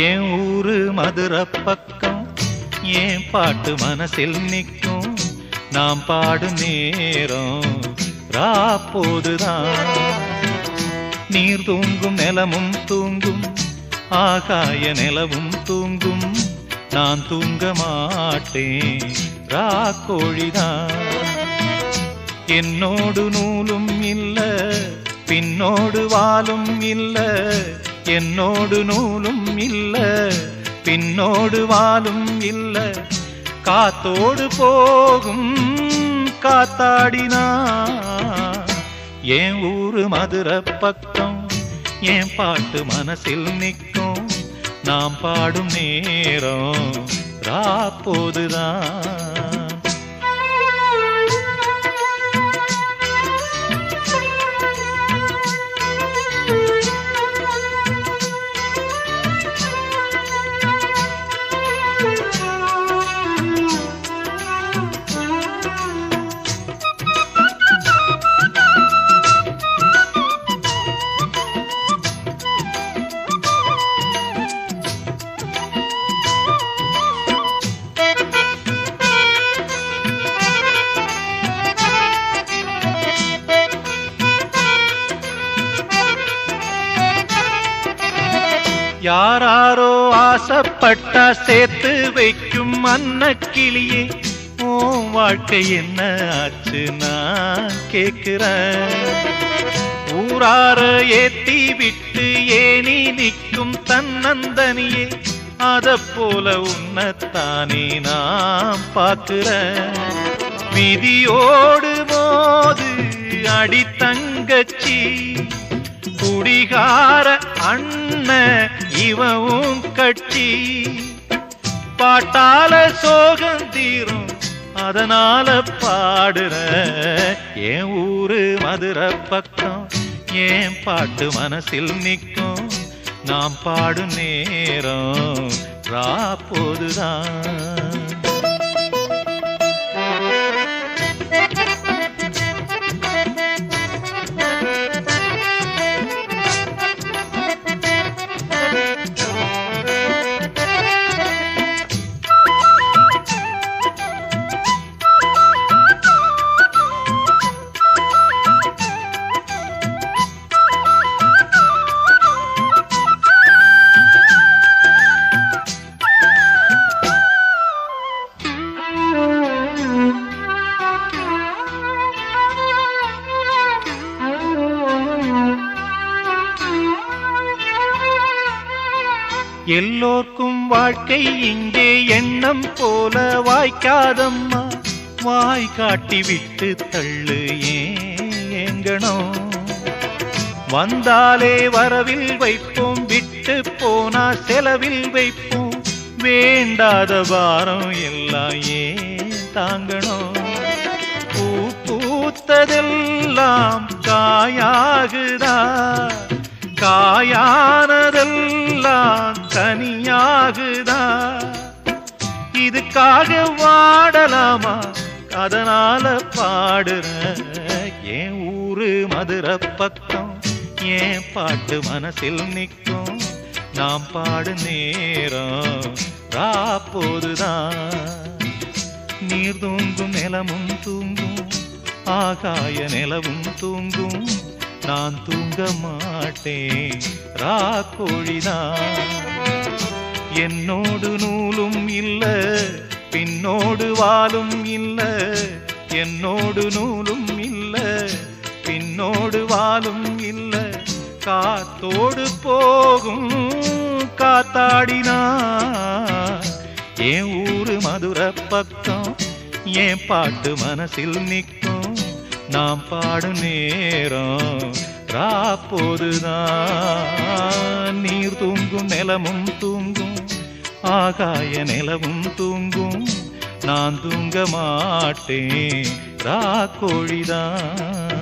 என் ஊரு மதுரை பக்கம் ஏன் பாட்டு மனசில் நிற்கும் நாம் பாடும் நேரம் ராப்போதுதான் நீர் தூங்கும் நிலமும் தூங்கும் ஆகாய நிலவும் தூங்கும் நான் தூங்க மாட்டேன் ராக்கோழிதான் என்னோடு நூலும் இல்ல பின்னோடு வாலும் இல்ல என்னோடு நூலும் இல்ல பின்னோடு வாலும் இல்ல காத்தோடு போகும் காத்தாடினா என் ஊரு மதுரை பக்கம் என் பாட்டு மனசில் நிற்கும் நாம் பாடும் நேரம் ராப்போதுதான் யாராரோ ஆசைப்பட்டா சேர்த்து வைக்கும் அன்னக்கிளியே ஓ வாழ்க்கை என்ன ஆச்சு நான் கேக்குறேன் ஊரார ஏத்தி விட்டு ஏனி நிற்கும் தன்னந்தனியே அத போல உன்னத்தானே நான் பார்க்கிறேன் விதியோடு மோது அடி தங்கச்சி குடிகார அண்ண இவவும் கட்சி பாட்டால சோகம் தீரும் அதனால பாடுற என் ஊரு மதுரை பக்கம் ஏன் பாட்டு மனசில் நிற்கும் நாம் பாடும் நேரம் ராப்போதுதான் எல்லோர்க்கும் வாழ்க்கை இங்கே எண்ணம் போல வாய்க்காதம்மா வாய் காட்டி விட்டு தள்ளு ஏங்கணும் வந்தாலே வரவில் வைப்போம் விட்டு போனா செலவில் வைப்போம் வேண்டாத பாரம் எல்லாம் ஏன் தாங்கணும் பூ பூத்ததெல்லாம் காயாகுதா காயானதெல்லாம் கனியாகுதா இதுக்காக வாடலாமா அதனால பாடுற என் ஊரு மதுரை பக்கம் ஏன் பாட்டு மனசில் நிற்கும் நாம் பாடு நேரம் ராப்போதுதான் நீர் தூங்கும் நிலமும் தூங்கும் ஆகாய நிலவும் தூங்கும் நான் தூங்க மாட்டேன் ராக்கோழிதான் என்னோடு நூலும் இல்ல பின்னோடு வாலும் இல்ல என்னோடு நூலும் இல்ல பின்னோடு வாலும் இல்ல காத்தோடு போகும் காத்தாடினா என் ஊரு மதுரை பக்கம் என் பாட்டு மனசில் நிற்கும் நாம் பாடும் நேரம் ராப்போதுதான் நீர் தூங்கும் நிலமும் தூங்கும் ஆகாய நிலவும் தூங்கும் நான் தூங்க மாட்டேன் ராக்கோழிதான்